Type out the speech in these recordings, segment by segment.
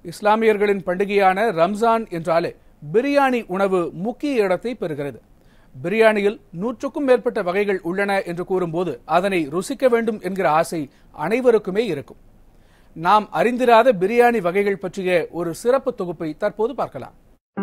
இஸ்லாமியர்களின் பண்டிகையான ரம்ஜான் என்றாலே பிரியாணி உணவு முக்கிய இடத்தை பெறுகிறது பிரியாணியில் நூற்றுக்கும் மேற்பட்ட வகைகள் உள்ளன என்று கூறும்போது அதனை ருசிக்க வேண்டும் என்கிற ஆசை அனைவருக்குமே இருக்கும் நாம் அறிந்திராத பிரியாணி வகைகள் பற்றிய ஒரு சிறப்பு தொகுப்பை தற்போது பார்க்கலாம்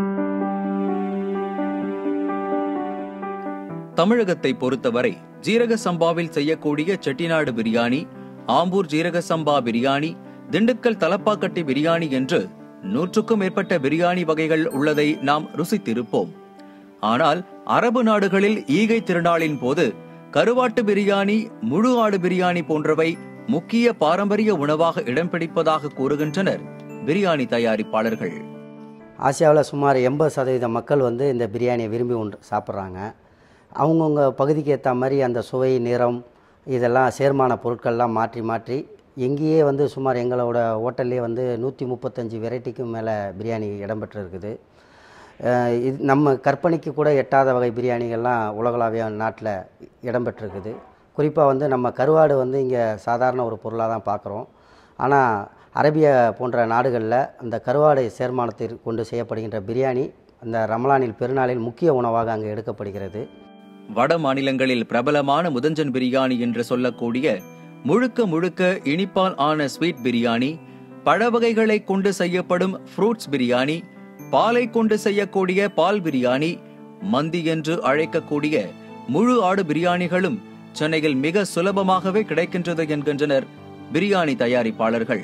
தமிழகத்தை பொறுத்தவரை ஜீரக சம்பாவில் செய்யக்கூடிய செட்டிநாடு பிரியாணி ஆம்பூர் ஜீரக சம்பா பிரியாணி திண்டுக்கல் தலப்பாக்கட்டி பிரியாணி என்று நூற்றுக்கும் மேற்பட்ட பிரியாணி வகைகள் உள்ளதை நாம் ருசித்திருப்போம் ஆனால் அரபு நாடுகளில் ஈகை திருநாளின் போது கருவாட்டு பிரியாணி முழு ஆடு பிரியாணி போன்றவை முக்கிய பாரம்பரிய உணவாக இடம் பிடிப்பதாக கூறுகின்றனர் பிரியாணி தயாரிப்பாளர்கள் ஆசியாவில் சுமார் எண்பது சதவீத மக்கள் வந்து இந்த பிரியாணியை விரும்பி உண்டு சாப்பிட்றாங்க அவங்கவுங்க பகுதிக்கு ஏற்ற மாதிரி அந்த சுவை நிறம் இதெல்லாம் சேர்மான பொருட்கள்லாம் மாற்றி மாற்றி எங்கேயே வந்து சுமார் எங்களோட ஹோட்டல்லே வந்து நூற்றி முப்பத்தஞ்சு வெரைட்டிக்கும் மேலே பிரியாணி இடம்பெற்றிருக்குது அஹ் இது நம்ம கற்பனைக்கு கூட எட்டாத வகை பிரியாணிகள்லாம் உலகளாவிய நாட்டில் இடம்பெற்றிருக்குது குறிப்பாக வந்து நம்ம கருவாடு வந்து இங்கே சாதாரண ஒரு பொருளாக தான் பார்க்குறோம் ஆனால் அரேபிய போன்ற நாடுகளில் அந்த கருவாடை சேர்மானத்தை கொண்டு செய்யப்படுகின்ற பிரியாணி அந்த ரமலானில் பெருநாளில் முக்கிய உணவாக அங்கே எடுக்கப்படுகிறது வட மாநிலங்களில் பிரபலமான முதஞ்சன் பிரியாணி என்று சொல்லக்கூடிய முழுக்க முழுக்க இனிப்பால் ஆன ஸ்வீட் பிரியாணி பழ வகைகளை கொண்டு செய்யப்படும் ஃப்ரூட்ஸ் பிரியாணி பாலை கொண்டு செய்யக்கூடிய பால் பிரியாணி மந்தி என்று அழைக்கக்கூடிய முழு ஆடு பிரியாணிகளும் சென்னையில் மிக சுலபமாகவே கிடைக்கின்றது என்கின்றனர் பிரியாணி தயாரிப்பாளர்கள்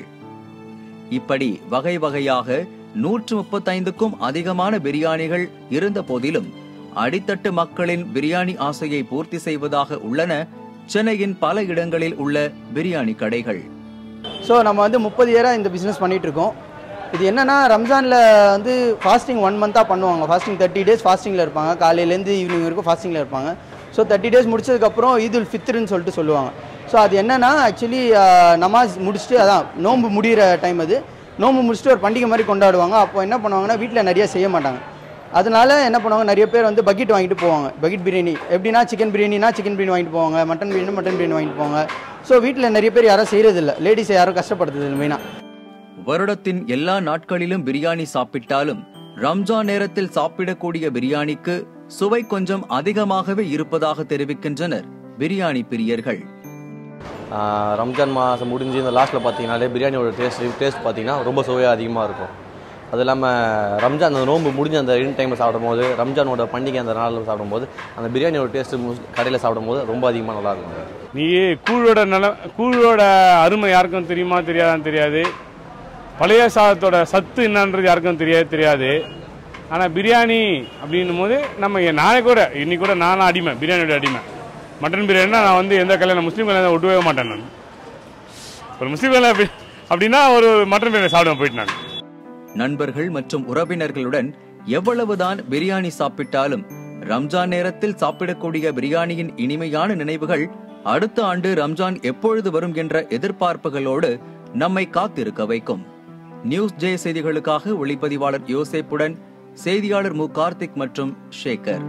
இப்படி வகை வகையாக நூற்று முப்பத்தைந்துக்கும் அதிகமான பிரியாணிகள் இருந்த போதிலும் அடித்தட்டு மக்களின் பிரியாணி ஆசையை பூர்த்தி செய்வதாக உள்ளன சென்னையின் பல இடங்களில் உள்ள பிரியாணி கடைகள் ஸோ நம்ம வந்து முப்பது இயராக இந்த பிஸ்னஸ் பண்ணிட்டு இருக்கோம் இது என்னன்னா ரம்ஜானில் வந்து ஃபாஸ்டிங் ஒன் மந்த்தாக பண்ணுவாங்க ஃபாஸ்டிங் தேர்ட்டி டேஸ் ஃபாஸ்டிங்கில் இருப்பாங்க காலையிலேருந்து ஈவினிங் வரைக்கும் ஃபாஸ்டிங்கில் இருப்பாங்க ஸோ தேர்ட்டி டேஸ் முடிச்சதுக்கப்புறம் ஈதுல் ஃபித்ருன்னு சொல்லிட்டு சொல்லுவாங்க ஸோ அது என்னன்னா ஆக்சுவலி நமாஸ் முடிச்சுட்டு அதான் நோன்பு முடிகிற டைம் அது நோன்பு முடிச்சுட்டு ஒரு பண்டிகை மாதிரி கொண்டாடுவாங்க அப்போ என்ன பண்ணுவாங்கன்னா வீட்டில் நிறைய செய்ய மாட்டாங்க அதனால என்ன பண்ணுவாங்க நிறைய பேர் வந்து பக்கெட் வாங்கிட்டு போவாங்க பக்கெட் பிரியாணி எப்படின்னா சிக்கன் பிரியாணினா சிக்கன் பிரியாணி வாங்கிட்டு போவாங்க மட்டன் பிரியாணி மட்டன் பிரியாணி வாங்கிட்டு போவாங்க ஸோ வீட்டில் நிறைய பேர் யாரும் செய்கிறதில்ல லேடிஸை யாரும் கஷ்டப்படுறது இல்லை மெயினாக வருடத்தின் எல்லா நாட்களிலும் பிரியாணி சாப்பிட்டாலும் ரம்ஜான் நேரத்தில் சாப்பிடக்கூடிய பிரியாணிக்கு சுவை கொஞ்சம் அதிகமாகவே இருப்பதாக தெரிவிக்கின்றனர் பிரியாணி பிரியர்கள் ஆஹ் ரம்ஜான் மாதம் முடிஞ்சு இந்த லாஸ்ட்டில் பார்த்தீங்கனாலே பிரியாணியோட டேஸ்ட் டேஸ்ட் பார்த்தீங்கன்னா ரொம்ப சுவையாக அதிகமாக இருக்கும் அது இல்லாமல் ரம்ஜான் அந்த நோன்பு முடிஞ்ச அந்த இன் டைமில் சாப்பிடும்போது ரம்ஜானோட பண்டிகை அந்த நாளில் சாப்பிடும்போது அந்த பிரியாணியோட டேஸ்ட்டு கடையில் சாப்பிடும்போது ரொம்ப அதிகமாக நல்லா இருக்கும் நீ கூழோட நல கூழோட அருமை யாருக்கும் தெரியுமா தெரியாதான்னு தெரியாது பழைய சாதத்தோட சத்து என்னன்றது யாருக்கும் தெரியாது தெரியாது ஆனால் பிரியாணி அப்படின்னும் போது நம்ம இங்க நானே கூட இன்னைக்கு கூட நானும் அடிமை பிரியாணியோட அடிமை மட்டன் பிரியாணினா நான் வந்து எந்த கல்யாணம் முஸ்லீம் கல்யாணம் விட்டுவே மாட்டேன் நான் ஒரு முஸ்லீம் கல்யாணம் அப்படி- அப்படின்னா ஒரு மட்டன் பிரியாணி சாப்பிடுவேன் போயிட்டு நான் நண்பர்கள் மற்றும் உறவினர்களுடன் எவ்வளவுதான் பிரியாணி சாப்பிட்டாலும் ரம்ஜான் நேரத்தில் சாப்பிடக்கூடிய பிரியாணியின் இனிமையான நினைவுகள் அடுத்த ஆண்டு ரம்ஜான் எப்பொழுது வரும் என்ற எதிர்பார்ப்புகளோடு நம்மை காத்திருக்க வைக்கும் நியூஸ் ஜே செய்திகளுக்காக ஒளிப்பதிவாளர் யோசேப்புடன் செய்தியாளர் மு கார்த்திக் மற்றும் ஷேகர்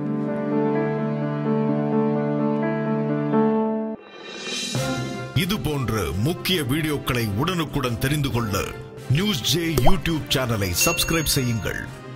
இது போன்ற முக்கிய வீடியோக்களை உடனுக்குடன் தெரிந்து கொள்ள நியூஸ் ஜே யூடியூப் சேனலை சப்ஸ்கிரைப் செய்யுங்கள்